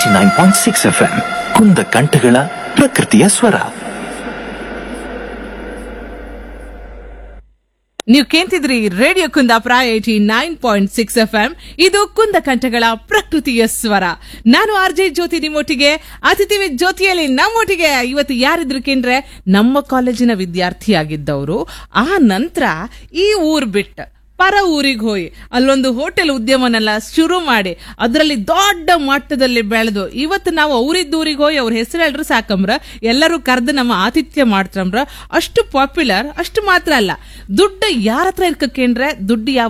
eighty nine point six F M ಕುಂದ ಕಂಠಗಳ ಪ್ರಕೃತಿಯ ಸ್ವರ ನೀವು ಕೇಂತಿದ್ರಿ radio Kundapura eighty nine point six F M ಇದು ಕುಂದ ಕಂಠಗಳ ಪ್ರಕೃತಿಯ ಸ್ವರ ನಾನು ಆರ್ ಜೆ ಜ್ಯೋತಿ ನಿಮ್ಮೊಟ್ಟಿಗೆ ಅತಿಥಿ ವಿತ್ ಜ್ಯೋತಿಯಲ್ಲಿ ನಮ್ಮೊಟ್ಟಿಗೆ ಇವತ್ತು ಯಾರಿದ್ರು ಕೇಂದ್ರೆ ನಮ್ಮ ಕಾಲೇಜಿನ ವಿದ್ಯಾರ್ಥಿಯಾಗಿದ್ದವರು ಆ ನಂತರ ಈ ಊರ್ ಬಿಟ್ಟ ಪರ ಊರಿಗೆ ಹೋಗಿ ಅಲ್ಲೊಂದು ಹೋಟೆಲ್ ಉದ್ಯಮನೆಲ್ಲ ಶುರು ಮಾಡಿ ಅದರಲ್ಲಿ ದೊಡ್ಡ ಮಟ್ಟದಲ್ಲಿ ಬೆಳೆದು ಇವತ್ತು ನಾವು ಅವರಿದ್ದ ಊರಿಗೆ ಹೋಗಿ ಅವ್ರ ಹೆಸರು ಹೇಳ್ರು ಸಾಕಂಬ್ರ ಎಲ್ಲರೂ ಕರೆದು ನಮ್ಮ ಆತಿಥ್ಯ ಮಾಡ್ತಂಬ್ರ ಅಷ್ಟು ಪಾಪ್ಯುಲರ್ ಅಷ್ಟು ಮಾತ್ರ ಅಲ್ಲ ದುಡ್ಡು ಯಾರ ಹತ್ರ ಇರ್ಕೇಂದ್ರೆ ದುಡ್ಡು ಯಾವ